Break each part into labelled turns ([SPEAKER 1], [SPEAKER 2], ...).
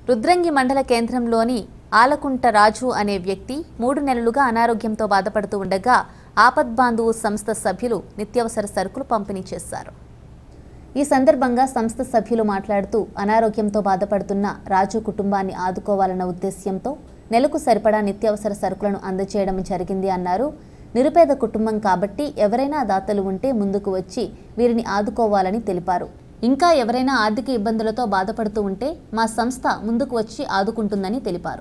[SPEAKER 1] రుద్రంగి మండల కేంద్రంలోని ఆలకుంట రాజు అనే వ్యక్తి మూడు నెలలుగా అనారోగ్యంతో బాధపడుతూ ఉండగా ఆపద్బాంధువు సంస్థ సభ్యులు నిత్యావసర సరుకులు పంపిణీ చేశారు ఈ సందర్భంగా సంస్థ సభ్యులు మాట్లాడుతూ అనారోగ్యంతో బాధపడుతున్న రాజు కుటుంబాన్ని ఆదుకోవాలన్న ఉద్దేశ్యంతో నెలకు సరిపడా నిత్యావసర సరుకులను అందజేయడం జరిగింది అన్నారు నిరుపేద కుటుంబం కాబట్టి ఎవరైనా దాతలు ఉంటే ముందుకు వచ్చి వీరిని ఆదుకోవాలని తెలిపారు ఇంకా ఎవరైనా ఆర్థిక ఇబ్బందులతో బాధపడుతూ ఉంటే మా సంస్థ ముందుకు వచ్చి ఆదుకుంటుందని తెలిపారు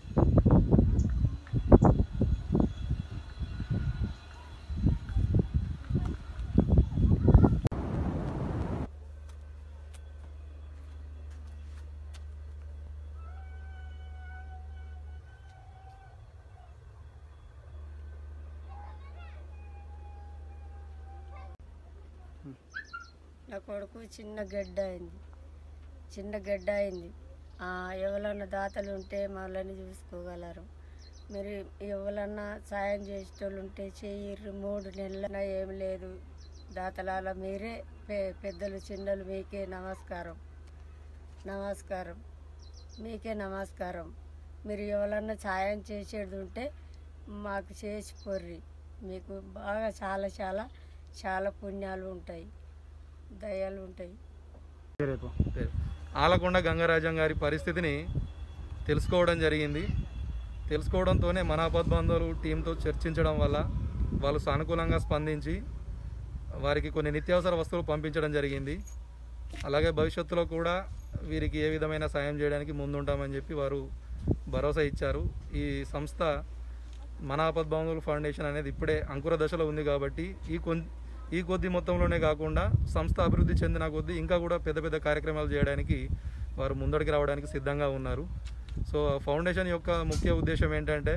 [SPEAKER 2] నా కొడుకు చిన్న గడ్డ అయింది చిన్న గడ్డ అయింది ఆ, ఎవరన్నా దాతలు ఉంటే మళ్ళీ చూసుకోగలరు మీరు ఎవరన్నా సాయం చేసేటోళ్ళు ఉంటే చెయ్యిర్రు మూడు నెలల ఏం లేదు దాతలాల మీరే పె- పెద్దలు చిన్నలు మీకే నమస్కారం నమస్కారం మీకే నమస్కారం మీరు ఎవరన్నా సాయం చేసేది ఉంటే మాకు చేసి పొర్రి మీకు బాగా చాలా చాలా చాలా పుణ్యాలు ఉంటాయి దయాలు ఉంటాయి
[SPEAKER 3] పేరు. ఆలకొండ గంగరాజం గారి పరిస్థితిని తెలుసుకోవడం జరిగింది తెలుసుకోవడంతోనే మన బంధువులు టీంతో చర్చించడం వల్ల వాళ్ళు సానుకూలంగా స్పందించి వారికి కొన్ని నిత్యావసర వస్తువులు పంపించడం జరిగింది అలాగే భవిష్యత్తులో కూడా వీరికి ఏ విధమైన సాయం చేయడానికి ముందుంటామని చెప్పి వారు భరోసా ఇచ్చారు ఈ సంస్థ మన ఆపద్బాంధువుల ఫౌండేషన్ అనేది ఇప్పుడే అంకుర దశలో ఉంది కాబట్టి ఈ కొన్ ఈ కొద్ది మొత్తంలోనే కాకుండా సంస్థ అభివృద్ధి చెందిన కొద్దీ ఇంకా కూడా పెద్ద పెద్ద కార్యక్రమాలు చేయడానికి వారు ముందడికి రావడానికి సిద్ధంగా ఉన్నారు సో ఆ ఫౌండేషన్ యొక్క ముఖ్య ఉద్దేశం ఏంటంటే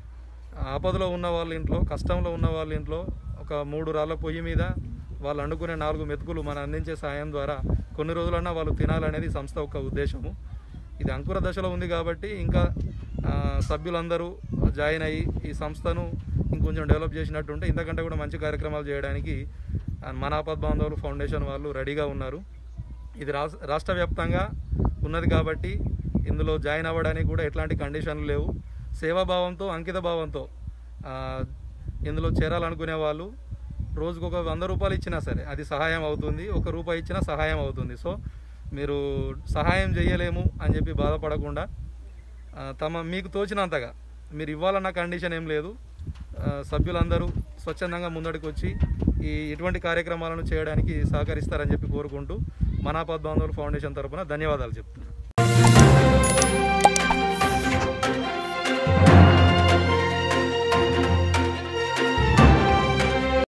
[SPEAKER 3] ఆపదలో ఉన్న వాళ్ళ ఇంట్లో కష్టంలో ఉన్న వాళ్ళ ఇంట్లో ఒక మూడు రాళ్ళ పొయ్యి మీద వాళ్ళు అండుకునే నాలుగు మెతుకులు మనం అందించే సాయం ద్వారా కొన్ని రోజులన్నా వాళ్ళు తినాలనేది ఈ సంస్థ యొక్క ఉద్దేశము ఇది అంకుర దశలో ఉంది కాబట్టి ఇంకా ఆ, సభ్యులందరూ జాయిన్ అయ్యి ఈ సంస్థను ఇంకొంచెం డెవలప్ చేసినట్టుంటే ఇంతకంటే కూడా మంచి కార్యక్రమాలు చేయడానికి ఆ, మన ఆపద్ బాంధవులు ఫౌండేషన్ వాళ్ళు రెడీగా ఉన్నారు ఇది రాస్- రాష్ట్ర వ్యాప్తంగా ఉన్నది కాబట్టి ఇందులో జాయిన్ అవ్వడానికి కూడా ఎట్లాంటి కండిషన్లు లేవు సేవాభావంతో అంకిత భావంతో ఆ, ఇందులో చేరాలనుకునే వాళ్ళు రోజుకు ఒక వంద రూపాయలు ఇచ్చినా సరే అది సహాయం అవుతుంది ఒక రూపాయి ఇచ్చినా సహాయం అవుతుంది సో మీరు సహాయం చేయలేము అని చెప్పి బాధపడకుండా ఆ, తమ మీకు తోచినంతగా మీరు ఇవ్వాలన్న కండిషన్ ఏం లేదు ఆ, సభ్యులందరూ స్వచ్ఛందంగా ముందడికి వచ్చి ఈ ఇటువంటి కార్యక్రమాలను చేయడానికి సహకరిస్తారని చెప్పి కోరుకుంటూ మనాపద్ బాంధవులు ఫౌండేషన్ తరపున ధన్యవాదాలు చెప్తున్నాను